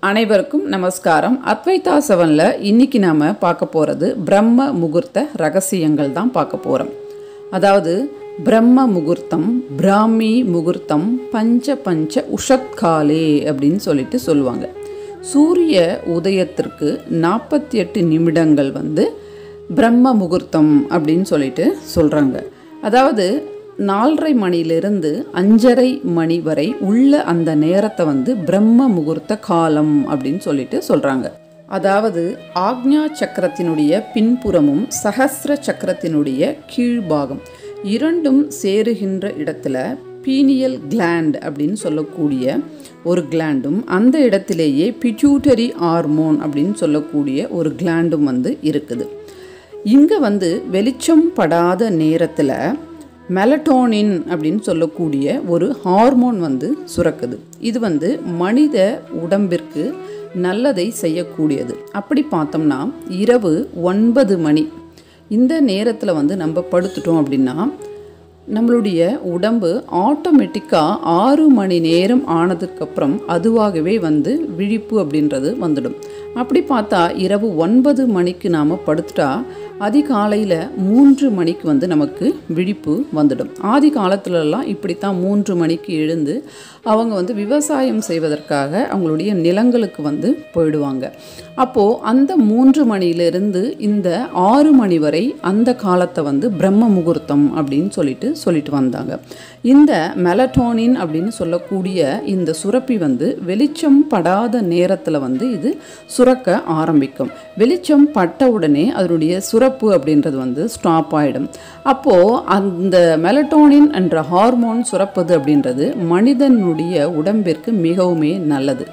அனைவருக்கும் நமஸ்காரம் அத்வைதா செவனில் இன்னைக்கு நாம் பார்க்க போகிறது பிரம்ம முகூர்த்த ரகசியங்கள் தான் பார்க்க போகிறோம் அதாவது பிரம்ம முகூர்த்தம் பிராமி முகூர்த்தம் பஞ்ச பஞ்ச உஷத்காலே அப்படின்னு சொல்லிட்டு சொல்லுவாங்க சூரிய உதயத்திற்கு நாற்பத்தி எட்டு நிமிடங்கள் வந்து பிரம்ம முகூர்த்தம் அப்படின்னு சொல்லிட்டு சொல்கிறாங்க அதாவது நாலரை மணிலிருந்து அஞ்சரை மணி வரை உள்ள அந்த நேரத்தை வந்து பிரம்ம முகூர்த்த காலம் அப்படின்னு சொல்லிட்டு சொல்கிறாங்க அதாவது ஆக்ஞா சக்கரத்தினுடைய பின்புறமும் சஹஸ்ர சக்கரத்தினுடைய கீழ்பாகம் இரண்டும் சேருகின்ற இடத்துல பீனியல் கிளாண்ட் அப்படின்னு சொல்லக்கூடிய ஒரு கிளாண்டும் அந்த இடத்திலேயே பிட்யூட்டரி ஹார்மோன் அப்படின்னு சொல்லக்கூடிய ஒரு கிளாண்டும் வந்து இருக்குது இங்கே வந்து வெளிச்சம் படாத நேரத்தில் மெலட்டோனின் அப்படின்னு சொல்லக்கூடிய ஒரு ஹார்மோன் வந்து சுரக்குது இது வந்து மனித உடம்பிற்கு நல்லதை செய்யக்கூடியது அப்படி பார்த்தோம்னா இரவு ஒன்பது மணி இந்த நேரத்தில் வந்து நம்ம படுத்துட்டோம் அப்படின்னா நம்மளுடைய உடம்பு ஆட்டோமேட்டிக்காக ஆறு மணி நேரம் ஆனதுக்கப்புறம் அதுவாகவே வந்து விழிப்பு அப்படின்றது வந்துடும் அப்படி பார்த்தா இரவு ஒன்பது மணிக்கு நாம் படுத்துட்டா அதிகாலையில் மூன்று மணிக்கு வந்து நமக்கு விழிப்பு வந்துடும் ஆதி காலத்துலலாம் இப்படித்தான் மூன்று மணிக்கு எழுந்து அவங்க வந்து விவசாயம் செய்வதற்காக அவங்களுடைய நிலங்களுக்கு வந்து போயிடுவாங்க அப்போது அந்த மூன்று மணியிலிருந்து இந்த ஆறு மணி வரை அந்த காலத்தை வந்து பிரம்ம முகூர்த்தம் அப்படின்னு சொல்லிட்டு சொல்லிட்டு வந்தாங்க இந்த மெலட்டோனின் அப்படின்னு சொல்லக்கூடிய இந்த சுரப்பி வந்து வெளிச்சம் படாத நேரத்தில் வந்து இது சுரக்க ஆரம்பிக்கும் வெளிச்சம் பட்ட உடனே அதனுடைய சுரப்பு அப்படின்றது வந்து ஸ்டாப் ஆகிடும் அப்போது அந்த மெலட்டோனின் என்ற ஹார்மோன் சுரப்பது அப்படின்றது மனிதனுடைய உடம்பிற்கு மிகவுமே நல்லது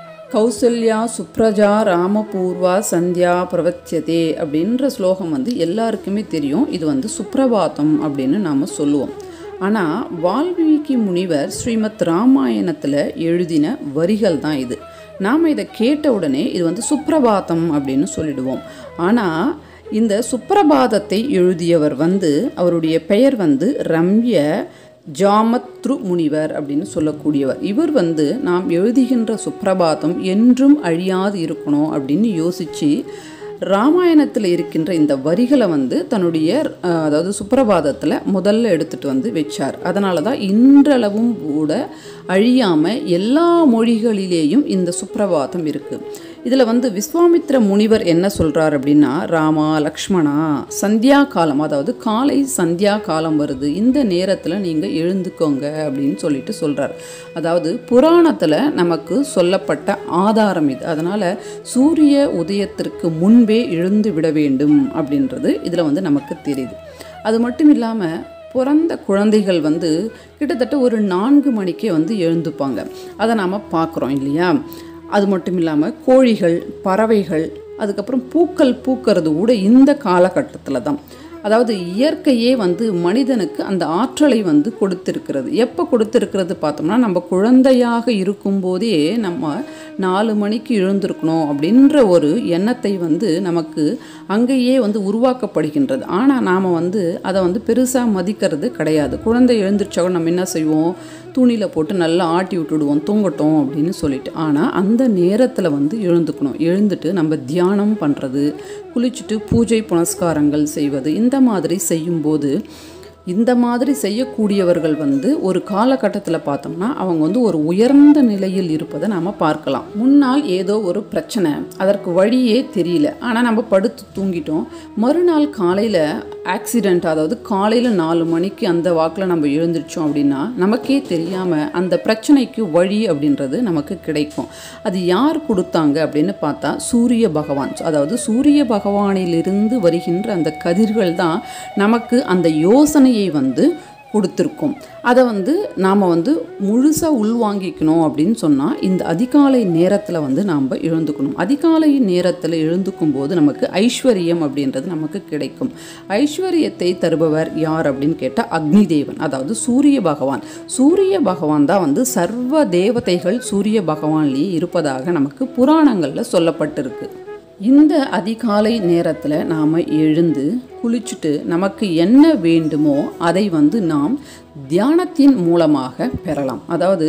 கௌசல்யா சுப்ரஜா ராமபூர்வா சந்தியா பிரவச்சியதே அப்படின்ற ஸ்லோகம் வந்து எல்லாருக்குமே தெரியும் இது வந்து சுப்ரபாதம் அப்படின்னு நாம் சொல்லுவோம் ஆனால் வால்மீகி முனிவர் ஸ்ரீமத் ராமாயணத்தில் எழுதின வரிகள் தான் இது நாம் இதை கேட்ட உடனே இது வந்து சுப்ரபாதம் அப்படின்னு சொல்லிடுவோம் ஆனால் இந்த சுப்ரபாதத்தை எழுதியவர் வந்து அவருடைய பெயர் வந்து ரம்ய ஜாமத்ரு முனிவர் அப்படின்னு சொல்லக்கூடியவர் இவர் வந்து நாம் எழுதுகின்ற சுப்ரபாதம் என்றும் அழியாது இருக்கணும் அப்படின்னு யோசித்து ராமாயணத்தில் இருக்கின்ற இந்த வரிகளை வந்து தன்னுடைய அதாவது சுப்ரபாதத்தில் முதல்ல எடுத்துகிட்டு வந்து வச்சார் அதனால தான் இன்றளவும் கூட அழியாமல் எல்லா மொழிகளிலேயும் இந்த சுப்ரபாதம் இருக்குது இதில் வந்து விஸ்வாமித்ர முனிவர் என்ன சொல்கிறார் அப்படின்னா ராமா லக்ஷ்மணா சந்தியா காலம் அதாவது காலை சந்தியா காலம் வருது இந்த நேரத்தில் நீங்கள் எழுந்துக்கோங்க அப்படின்னு சொல்லிட்டு சொல்கிறார் அதாவது புராணத்தில் நமக்கு சொல்லப்பட்ட ஆதாரம் இது அதனால் சூரிய உதயத்திற்கு முன்பே எழுந்து விட வேண்டும் அப்படின்றது இதில் வந்து நமக்கு தெரியுது அது மட்டும் இல்லாமல் பிறந்த குழந்தைகள் வந்து கிட்டத்தட்ட ஒரு நான்கு மணிக்கே வந்து எழுந்துப்பாங்க அதை நாம் பார்க்குறோம் இல்லையா அது மட்டும் இல்லாமல் கோழிகள் பறவைகள் அதுக்கப்புறம் பூக்கள் பூக்கிறது கூட இந்த காலகட்டத்தில் தான் அதாவது இயற்கையே வந்து மனிதனுக்கு அந்த ஆற்றலை வந்து கொடுத்திருக்கிறது எப்போ கொடுத்திருக்கிறது பார்த்தோம்னா நம்ம குழந்தையாக இருக்கும்போதே நம்ம நாலு மணிக்கு எழுந்திருக்கணும் அப்படின்ற ஒரு எண்ணத்தை வந்து நமக்கு அங்கேயே வந்து உருவாக்கப்படுகின்றது ஆனால் நாம் வந்து அதை வந்து பெருசாக மதிக்கிறது கிடையாது குழந்தை எழுந்திரிச்சவங்க நம்ம என்ன செய்வோம் துணியில் போட்டு நல்லா ஆட்டி விட்டுடுவோம் தூங்கட்டும் அப்படின்னு சொல்லிட்டு ஆனால் அந்த நேரத்தில் வந்து எழுந்துக்கணும் எழுந்துட்டு நம்ம தியானம் பண்ணுறது குளிச்சுட்டு பூஜை புனஸ்காரங்கள் செய்வது இந்த மாதிரி செய்யும்போது இந்த மாதிரி செய்யக்கூடியவர்கள் வந்து ஒரு காலகட்டத்தில் பார்த்தோம்னா அவங்க வந்து ஒரு உயர்ந்த நிலையில் இருப்பதை நாம் பார்க்கலாம் முன்னால் ஏதோ ஒரு பிரச்சனை அதற்கு வழியே தெரியல ஆனால் நம்ம படுத்து தூங்கிட்டோம் மறுநாள் காலையில் ஆக்சிடெண்ட் அதாவது காலையில் நாலு மணிக்கு அந்த வாக்கில் நம்ம எழுந்திரிச்சோம் அப்படின்னா நமக்கே தெரியாமல் அந்த பிரச்சனைக்கு வழி அப்படின்றது நமக்கு கிடைக்கும் அது யார் கொடுத்தாங்க அப்படின்னு பார்த்தா சூரிய பகவான் அதாவது சூரிய பகவானிலிருந்து வருகின்ற அந்த கதிர்கள் தான் நமக்கு அந்த யோசனையை வந்து கொடுத்துருக்கோம் அதை வந்து நாம் வந்து முழுசாக உள்வாங்கிக்கணும் அப்படின்னு சொன்னால் இந்த அதிகாலை நேரத்தில் வந்து நாம் எழுந்துக்கணும் அதிகாலை நேரத்தில் எழுந்துக்கும் போது நமக்கு ஐஸ்வர்யம் அப்படின்றது நமக்கு கிடைக்கும் ஐஸ்வர்யத்தை தருபவர் யார் அப்படின்னு கேட்டால் அக்னி தேவன் அதாவது சூரிய பகவான் சூரிய பகவான் தான் வந்து சர்வ தேவதைகள் சூரிய பகவான்லேயே இருப்பதாக நமக்கு புராணங்களில் சொல்லப்பட்டிருக்கு இந்த அதிகாலை நேரத்தில் நாம் எழுந்து குளிச்சுட்டு நமக்கு என்ன வேண்டுமோ அதை வந்து நாம் தியானத்தின் மூலமாக பெறலாம் அதாவது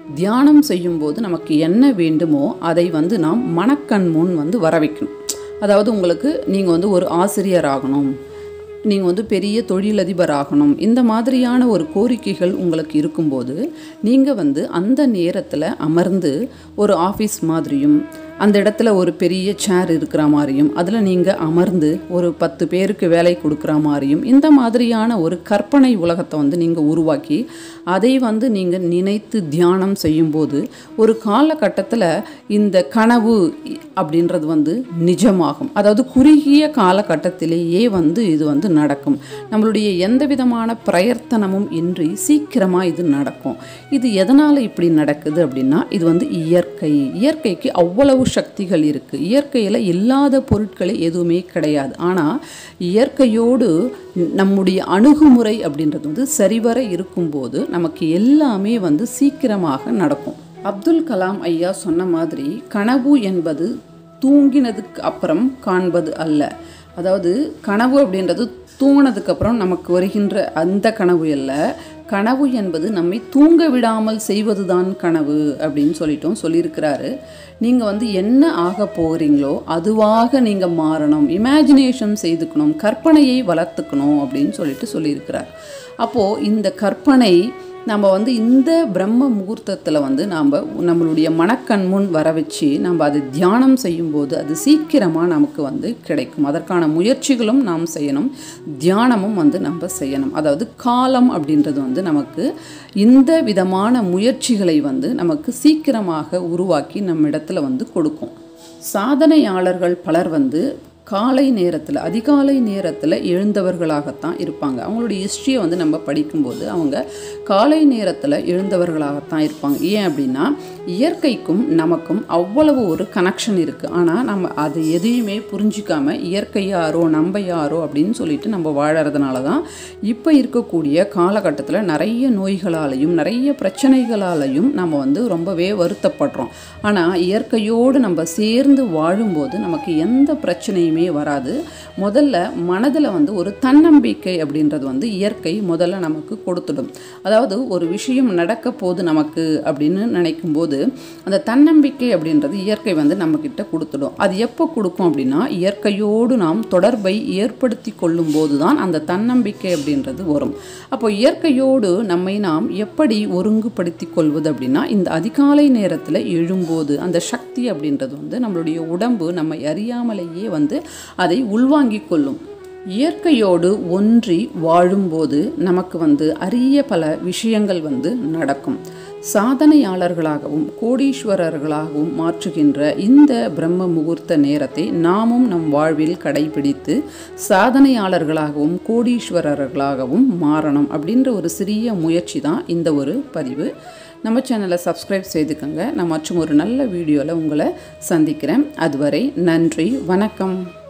தியானம் செய்யும்போது நமக்கு என்ன வேண்டுமோ அதை வந்து நாம் மனக்கண் முன் வந்து வர வைக்கணும் அதாவது உங்களுக்கு நீங்கள் வந்து ஒரு ஆசிரியர் ஆகணும் நீங்கள் வந்து பெரிய தொழிலதிபர் ஆகணும் இந்த மாதிரியான ஒரு கோரிக்கைகள் உங்களுக்கு இருக்கும்போது நீங்கள் வந்து அந்த நேரத்தில் அமர்ந்து ஒரு ஆஃபீஸ் மாதிரியும் அந்த இடத்துல ஒரு பெரிய சேர் இருக்கிற மாதிரியும் அதில் நீங்கள் அமர்ந்து ஒரு பத்து பேருக்கு வேலை கொடுக்குற மாதிரியும் இந்த மாதிரியான ஒரு கற்பனை உலகத்தை வந்து நீங்கள் உருவாக்கி அதை வந்து நீங்கள் நினைத்து தியானம் செய்யும்போது ஒரு காலகட்டத்தில் இந்த கனவு அப்படின்றது வந்து நிஜமாகும் அதாவது குறுகிய காலகட்டத்திலேயே வந்து இது வந்து நடக்கும் நம்மளுடைய எந்த விதமான பிரயத்தனமும் இன்றி சீக்கிரமாக இது நடக்கும் இது எதனால் இப்படி நடக்குது அப்படின்னா இது வந்து இயற்கை இயற்கைக்கு அவ்வளவு சக்திகள் இருக்குது இயற்கையில் இல்லாத பொருட்களே எதுவுமே கிடையாது ஆனால் இயற்கையோடு நம்முடைய அணுகுமுறை அப்படின்றது வந்து சரிவர இருக்கும்போது நமக்கு எல்லாமே வந்து சீக்கிரமாக நடக்கும் அப்துல் கலாம் ஐயா சொன்ன மாதிரி கனவு என்பது தூங்கினதுக்கு அப்புறம் காண்பது அல்ல அதாவது கனவு அப்படின்றது தூங்கினதுக்கப்புறம் நமக்கு வருகின்ற அந்த கனவு அல்ல கனவு என்பது நம்மை தூங்க விடாமல் செய்வதுதான் கனவு அப்படின்னு சொல்லிட்டோம் சொல்லியிருக்கிறாரு நீங்கள் வந்து என்ன ஆக போகிறீங்களோ அதுவாக நீங்கள் மாறணும் இமேஜினேஷன் செய்துக்கணும் கற்பனையை வளர்த்துக்கணும் அப்படின்னு சொல்லிட்டு சொல்லியிருக்கிறார் அப்போது இந்த கற்பனை நம்ம வந்து இந்த பிரம்ம முகூர்த்தத்தில் வந்து நாம் நம்மளுடைய மனக்கண் முன் வர வச்சு நம்ம அதை தியானம் செய்யும்போது அது சீக்கிரமாக நமக்கு வந்து கிடைக்கும் அதற்கான முயற்சிகளும் நாம் செய்யணும் தியானமும் வந்து நம்ம செய்யணும் அதாவது காலம் அப்படின்றது வந்து நமக்கு இந்த விதமான முயற்சிகளை வந்து நமக்கு சீக்கிரமாக உருவாக்கி நம்ம இடத்துல வந்து கொடுக்கும் சாதனையாளர்கள் பலர் வந்து காலை நேரத்தில் அதிகாலை நேரத்தில் எழுந்தவர்களாகத்தான் இருப்பாங்க அவங்களுடைய ஹிஸ்ட்ரியை வந்து நம்ம படிக்கும்போது அவங்க காலை நேரத்தில் எழுந்தவர்களாகத்தான் இருப்பாங்க ஏன் அப்படின்னா இயற்கைக்கும் நமக்கும் அவ்வளவு ஒரு கனெக்ஷன் இருக்குது ஆனால் நம்ம அது எதையுமே புரிஞ்சிக்காம இயற்கை யாரோ நம்ம யாரோ அப்படின்னு சொல்லிட்டு நம்ம வாழறதுனால தான் இப்போ இருக்கக்கூடிய காலகட்டத்தில் நிறைய நோய்களாலையும் நிறைய பிரச்சனைகளாலையும் நம்ம வந்து ரொம்பவே வருத்தப்படுறோம் ஆனால் இயற்கையோடு நம்ம சேர்ந்து வாழும்போது நமக்கு எந்த பிரச்சனையும் எதுவுமே வராது முதல்ல மனதில் வந்து ஒரு தன்னம்பிக்கை அப்படின்றது வந்து இயற்கை முதல்ல நமக்கு கொடுத்துடும் அதாவது ஒரு விஷயம் நடக்க போது நமக்கு அப்படின்னு நினைக்கும் போது அந்த தன்னம்பிக்கை அப்படின்றது இயற்கை வந்து நம்மக்கிட்ட கொடுத்துடும் அது எப்போ கொடுக்கும் அப்படின்னா இயற்கையோடு நாம் தொடர்பை ஏற்படுத்தி கொள்ளும் போது தான் அந்த தன்னம்பிக்கை அப்படின்றது வரும் அப்போ இயற்கையோடு நம்மை நாம் எப்படி ஒருங்குபடுத்தி கொள்வது அப்படின்னா இந்த அதிகாலை நேரத்தில் எழும்போது அந்த சக்தி அப்படின்றது வந்து நம்மளுடைய உடம்பு நம்மை அறியாமலேயே வந்து அதை உள்வாங்கிக் கொள்ளும் இயற்கையோடு ஒன்றி வாழும்போது நமக்கு வந்து அரிய பல விஷயங்கள் வந்து நடக்கும் சாதனையாளர்களாகவும் கோடீஸ்வரர்களாகவும் மாற்றுகின்ற இந்த பிரம்ம முகூர்த்த நேரத்தை நாமும் நம் வாழ்வில் கடைபிடித்து சாதனையாளர்களாகவும் கோடீஸ்வரர்களாகவும் மாறணும் அப்படின்ற ஒரு சிறிய முயற்சி தான் இந்த ஒரு பதிவு நம்ம சேனலை சப்ஸ்கிரைப் செய்துக்கோங்க நான் மற்றும் ஒரு நல்ல வீடியோவில் உங்களை சந்திக்கிறேன் அதுவரை நன்றி வணக்கம்